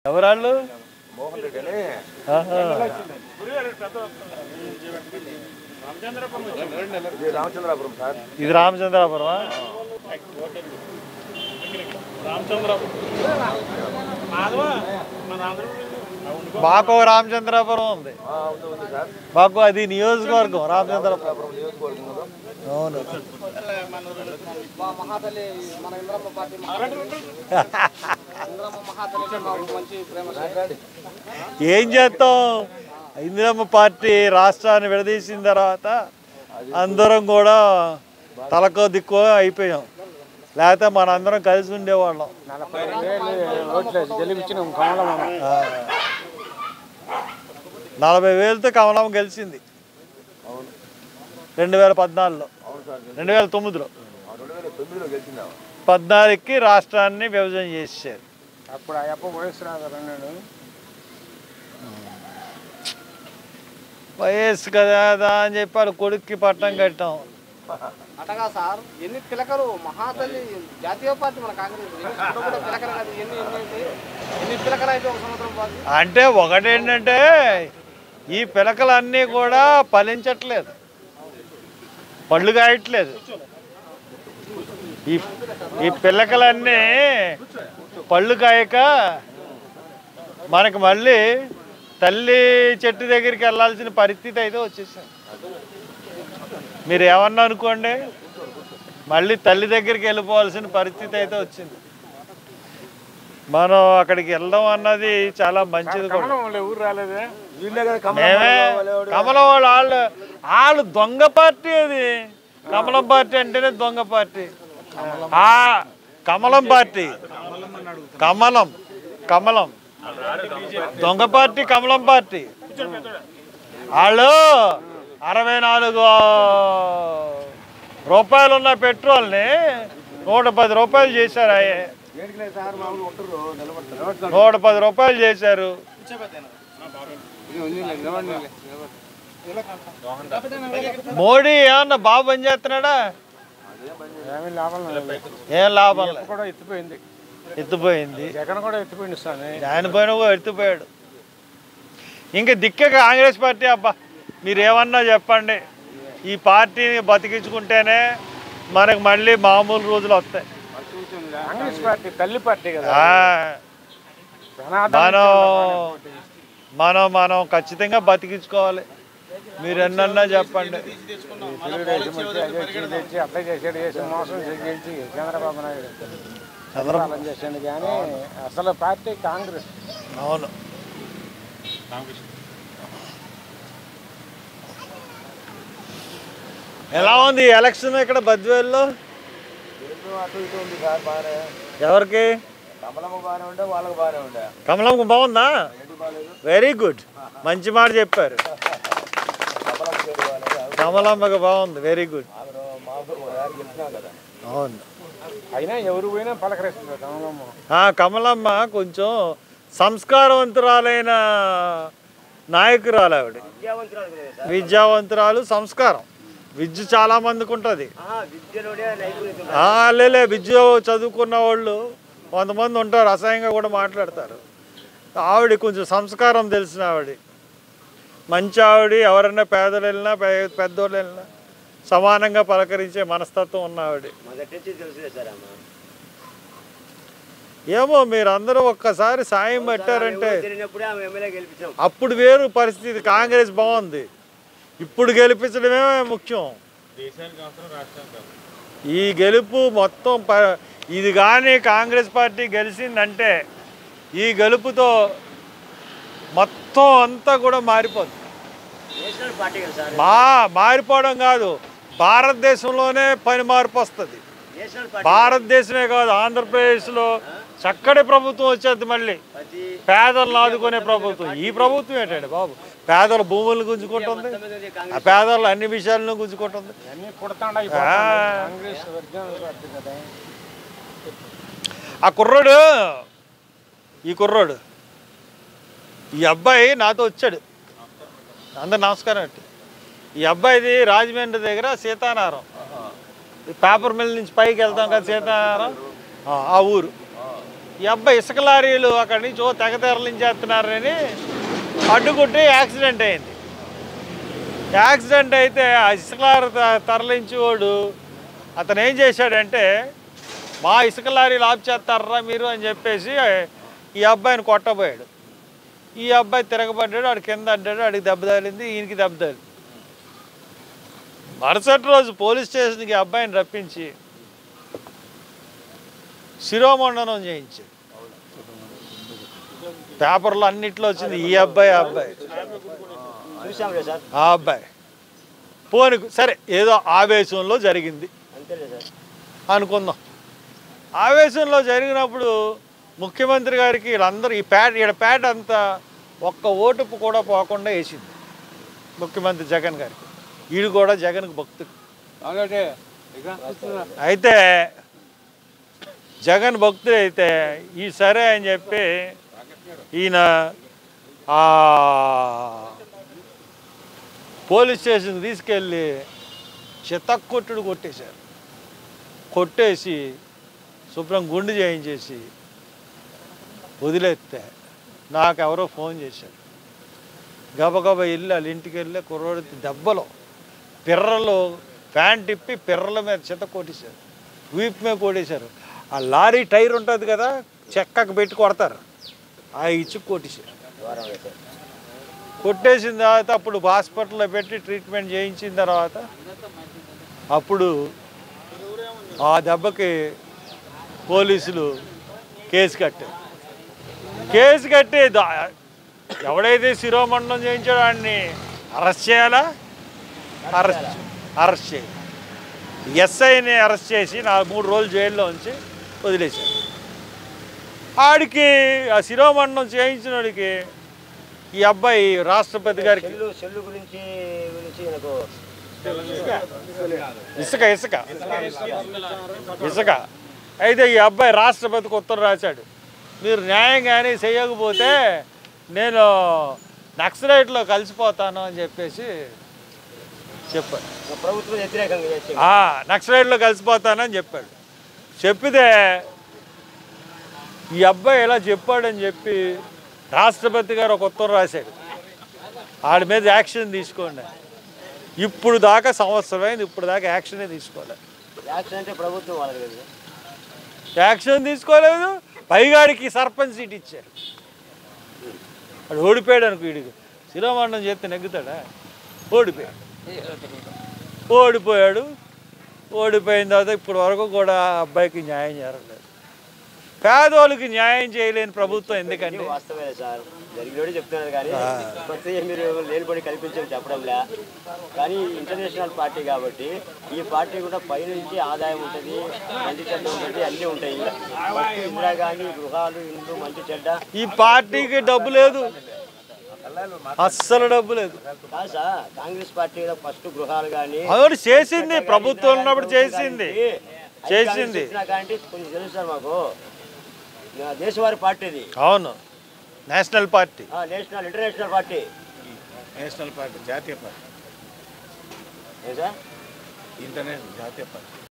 ఎవరాళ్ళు మోహన్ రెడ్డి అని ఆహా. ఇది రామచంద్రాపురం సార్ ఇది రామచంద్రాపురమా మాకు ఒక రామచంద్రాపురం ఉంది ఆ, ఉంది ఉంది సార్ మాకు అది నియోజకవర్గం రామచంద్రాపురం రామచంద్రాపురం నియోజకవర్గంలో అవును మా మహాతల్లి మన ఇంద్రమ్మ పార్టీ ఇంద్రమ్మ మహాతల్లి మాకు మంచి ప్రేమ ఏం చేస్తాం ఇందిరమ్మ పార్టీ రాష్ట్రాన్ని విడదీసిన తర్వాత అందరం కూడా తలకో దిక్కో అయిపోయాం లేకపోతే మనందరం కలిసి ఉండేవాళ్ళం నలభై రెండు వేలు ఓట్లు గెలిపించిన కమలమ్మ ఆ. నలభై వేలతో కమలం గెలిచింది రెండు వేల పద్నాలుగులో అవును సార్ రెండు వేల తొమ్మిదిలో ఆ రెండు వేల తొమ్మిదిలో గెలిచిందా పద్నాలుగుకి రాష్ట్రాన్ని విభజన చేశారు అప్పుడు ఆ అప్ప వయసు అన్నాడు వయస్సు కదా అని చెప్పి వాళ్ళ కొడుక్కి పట్టం కట్టాం అటగా సార్ ఎన్ని పిలకలు మహాతల్లి జాతీయ పార్టీ మన కాంగ్రెస్ ఎన్ని ఇప్పుడు కూడా పిలకలు కాదు ఎన్ని ఎన్ని అయితే ఎన్ని పిలకలు అయితే ఒక సంవత్సరం పాటు అంటే ఒకటేంటంటే ఈ పిలకలన్నీ కూడా ఫలించట్లేదు పళ్ళు కాయట్లేదు ఈ ఈ పిల్లకలన్నీ పళ్ళు కాయక మనకి మళ్ళీ తల్లి చెట్టు దగ్గరికి వెళ్ళాల్సిన పరిస్థితి అయితే వచ్చేసింది మీరు ఏమన్నా అనుకోండి మళ్ళీ తల్లి దగ్గరికి వెళ్ళిపోవాల్సిన పరిస్థితి అయితే వచ్చింది మనం అక్కడికి వెళ్ళడం అన్నది చాలా మంచిది కూడా ఊరు రాలేదే వీళ్ళే కదా కమలం మేమే వాళ్ళు ఎవడు? కమలం వాళ్ళు వాళ్ళు వాళ్ళు దొంగ పార్టీ అది కమలం పార్టీ అంటేనే దొంగ పార్టీ ఆ కమలం పార్టీ కమలం కమలం దొంగ పార్టీ కమలం పార్టీ వాళ్ళు అరవై నాలుగు రూపాయలు ఉన్న పెట్రోల్ని నూట పది రూపాయలు చేశారు అయ్యే దేనికి లేదు సార్ మామూలు ఉంటారు నిలబడతారు నూట పది రూపాయలు చేశారు మోడీ ఏమన్నా బాగా పని చేస్తున్నాడా ఏమీ లాభం లేదు ఏం లాభం లేదు కూడా ఎత్తిపోయింది ఎత్తిపోయింది జగన్ కూడా ఎత్తిపోయింది స్వామి ఆయన పైన కూడా ఎత్తిపోయాడు ఇంకా దిక్కే కాంగ్రెస్ పార్టీ అబ్బా మీరు ఏమన్నా చెప్పండి ఈ పార్టీని బతికించుకుంటేనే మనకు మళ్ళీ మామూలు రోజులు వస్తాయి కాంగ్రెస్ పార్టీ తల్లి పార్టీ కదా ఆ, జనార్దన్ మనం మనం మనం ఖచ్చితంగా బతికించుకోవాలి మీరు ఎన్నన్నా చెప్పండి తెలుగుదేశం వచ్చి అదే చేసి తెచ్చి అప్లై చేసాడు చేసి మోసం చేసి చంద్రబాబు నాయుడు చంద్రబాబు పాలన చేసాడు కానీ అసలు పార్టీ కాంగ్రెస్ అవును ఎలా ఉంది ఈ ఎలక్షన్ ఇక్కడ బద్వేల్లో ఏంటో అటు ఇటు ఉంది సార్ బాగానే ఎవరికి కమలమ్మ బాగానే ఉండే వాళ్ళకి బాగానే ఉండే కమలం బాగుందా ఏంటి బాగాలేదు వెరీ గుడ్ మంచి మాట చెప్పారు కమలమ్మ పేరు బాగాలేదు కమలమ్మకి బాగుంది వెరీ గుడ్ ఆమె మా ఊరు ఒకసారి గెలిచినాం కదా అవును అయినా ఎవరు పోయినా పలకరిస్తుంది కమలమ్మ ఆ కమలమ్మ కొంచెం సంస్కారవంతురాలైన నాయకురాలు ఆవిడ విద్యావంతురాలు సంస్కారం విద్య చాలా మందికి ఉంటుంది లేలే విద్య చదువుకున్న వాళ్ళు కొంతమంది ఉంటారు అసహ్యంగా కూడా మాట్లాడతారు ఆవిడ కొంచెం సంస్కారం తెలిసిన ఆవిడ మంచి ఆవిడ ఎవరైనా పేదలు వెళ్ళినా పె- పెద్దోళ్ళు వెళ్ళినా సమానంగా పలకరించే మనస్తత్వం ఉన్న ఆవిడ ఏమో మీరందరూ ఒక్కసారి సాయం పెట్టారంటే అప్పుడు వేరు పరిస్థితి కాంగ్రెస్ బాగుంది ఇప్పుడు గెలిపించడమే ముఖ్యం ఈ గెలుపు మొత్తం ప- ఇది కానీ కాంగ్రెస్ పార్టీ గెలిచిందంటే ఈ గెలుపుతో మొత్తం అంతా కూడా మారిపోతుంది మా మారిపోవడం కాదు భారతదేశంలోనే పని మార్పు వస్తుంది భారతదేశమే కాదు ఆంధ్రప్రదేశ్లో చక్కటి ప్రభుత్వం వచ్చేది మళ్ళీ పేదలను ఆదుకునే ప్రభుత్వం ఈ ప్రభుత్వం ఏంటండి బాబు పేదల భూములను గుంజుకుంటుంది ఆ పేదలు అన్ని విషయాలను గుంజుకుంటుంది అన్నీ పుడతాండా ఆ. కాంగ్రెస్ ఒరిజినల్ పార్టీ కదా ఆ కుర్రోడు ఈ కుర్రోడు ఈ అబ్బాయి నాతో వచ్చాడు అందరు నమస్కారం అండి ఈ అబ్బాయిది రాజమండ్రి దగ్గర సీతానారం ఈ పేపర్ మిల్ నుంచి పైకి వెళ్తాం కదా సీతానారం ఆ, ఆ ఊరు ఈ అబ్బాయి ఇసుక లారీలు అక్కడి నుంచి ఓ తెగ తెరలించేస్తున్నారని అడ్డుకుంటే యాక్సిడెంట్ అయింది యాక్సిడెంట్ అయితే ఆ ఇసుక లారీ త- తరలించేవాడు అతను ఏం చేశాడంటే మా ఇసుక లారీలు ఆఫ్ చేస్తారా మీరు అని చెప్పేసి ఈ అబ్బాయిని కొట్టబోయాడు ఈ అబ్బాయి తిరగబడ్డాడు ఆడు కింద అడ్డాడు ఆడికి దెబ్బ తగిలింది ఈయనకి దెబ్బ తగిలింది మరుసటి రోజు పోలీస్ స్టేషన్కి ఈ అబ్బాయిని రప్పించి శిరోమండనం చేయించాడు పేపర్లో అన్నిట్లో వచ్చింది ఈ అబ్బాయి ఆ అబ్బాయి చూసాంలే సార్ ఆ అబ్బాయి పోని సరే ఏదో ఆవేశంలో జరిగింది అంతేలే సార్ అనుకుందాం ఆవేశంలో జరిగినప్పుడు ముఖ్యమంత్రి గారికి వీళ్ళందరూ ఈ ప్యాడ్ ఈడ ప్యాడ్ అంతా ఒక్క ఓటుపు కూడా పోకుండా వేసింది ముఖ్యమంత్రి జగన్ గారికి వీడు కూడా జగన్కి భక్తుడు అయితే జగన్ భక్తుడు అయితే ఈ సరే అని చెప్పి ఈయన ఆ పోలీస్ స్టేషన్కి తీసుకెళ్ళి చితక్కొట్టుడు కొట్టేశారు కొట్టేసి శుభ్రం గుండు చేయించేసి వదిలేస్తే నాకు ఎవరో ఫోన్ చేశారు గబగబా వెళ్ళి వాళ్ళ ఇంటికి వెళ్ళి కుర్రోడి దెబ్బలు పిర్రలు ఫ్యాన్ తిప్పి పిర్రల మీద చిత కొట్టేశారు వీపు మీద కొట్టేశారు ఆ లారీ టైర్ ఉంటుంది కదా చెక్కకు పెట్టి కొడతారు ఆ ఇచ్చి కొట్టేశారు ద్వారంలో సార్ కొట్టేసిన తర్వాత అప్పుడు హాస్పిటల్లో పెట్టి ట్రీట్మెంట్ చేయించిన తర్వాత అప్పుడు ఆ దెబ్బకి పోలీసులు కేసు కట్టారు కేసు కట్టి దా- ఎవడైతే శిరోమండలం చేయించాడో వాడిని అరెస్ట్ చేయాలా అరెస్ట్ అరెస్ట్ చేయాలి ఎస్ఐని అరెస్ట్ చేసి నా మూడు రోజులు జైల్లో ఉంచి వదిలేశారు ఆడికి ఆ శిరోమండలం చేయించిన వాడికి ఈ అబ్బాయి రాష్ట్రపతి గారికి సెల్లు సెల్లు గురించి గురించి నాకు ఇసుక ఇసుక ఇసుక అయితే ఈ అబ్బాయి రాష్ట్రపతికి ఉత్తరం రాశాడు మీరు న్యాయం కానీ చేయకపోతే నేను నక్సలైట్లో కలిసిపోతాను అని చెప్పేసి చెప్పాడు ప్రభుత్వం వ్యతిరేకంగా చేసి ఆ, నక్సలైట్లో కలిసిపోతానని చెప్పాడు చెప్పితే ఈ అబ్బాయి ఇలా చెప్పాడని చెప్పి రాష్ట్రపతి గారు ఒక ఉత్తరం రాశాడు ఆడి మీద యాక్షన్ తీసుకోండి ఇప్పుడు దాకా సంవత్సరం అయింది ఇప్పుడు దాకా యాక్షనే తీసుకోలేదు యాక్షన్ అంటే ప్రభుత్వం వాళ్ళది కదా యాక్షన్ తీసుకోలేదు పైగాడికి సర్పంచ్ సీట్ ఇచ్చారు వాడు ఓడిపోయాడు అనుకో వీడికి శిరోమండం చేస్తే నెగ్గుతాడా ఓడిపోయాడు ఓడిపోయాడు ఓడిపోయిన తర్వాత ఇప్పటి వరకు కూడా ఆ అబ్బాయికి న్యాయం జరగలేదు పేదోళ్ళకి న్యాయం చేయలేని ప్రభుత్వం ఎందుకంటే ఇది వాస్తవమే సార్ జరిగినోడే చెప్తున్నారు కానీ కొత్తగా మీరు లేనిపడి కల్పించని చెప్పడంలే కానీ ఇంటర్నేషనల్ పార్టీ కాబట్టి ఈ పార్టీ కూడా పైనుంచి ఆదాయం ఉంటుంది మంచి చెడ్డ ఉంటుంది అన్నీ ఉంటాయి ఫస్ట్ ఇందిరాగాంధీ గృహాలు ఇండ్లు మంచి చెడ్డ ఈ పార్టీకి డబ్బు లేదు అస్సలు డబ్బు లేదు కాదు సార్ కాంగ్రెస్ పార్టీ ఫస్ట్ గృహాలు కానీ అవును చేసింది ప్రభుత్వం ఉన్నప్పుడు చేసింది చేసింది కానీ కొంచెం తెలుసు సార్ మాకు నా దేశవారి పార్టీ ఇది అవును నేషనల్ పార్టీ ఆ, national international party national party జాతీయ పార్టీ ఏం సార్ ఇంటర్నేషనల్ జాతీయ పార్టీ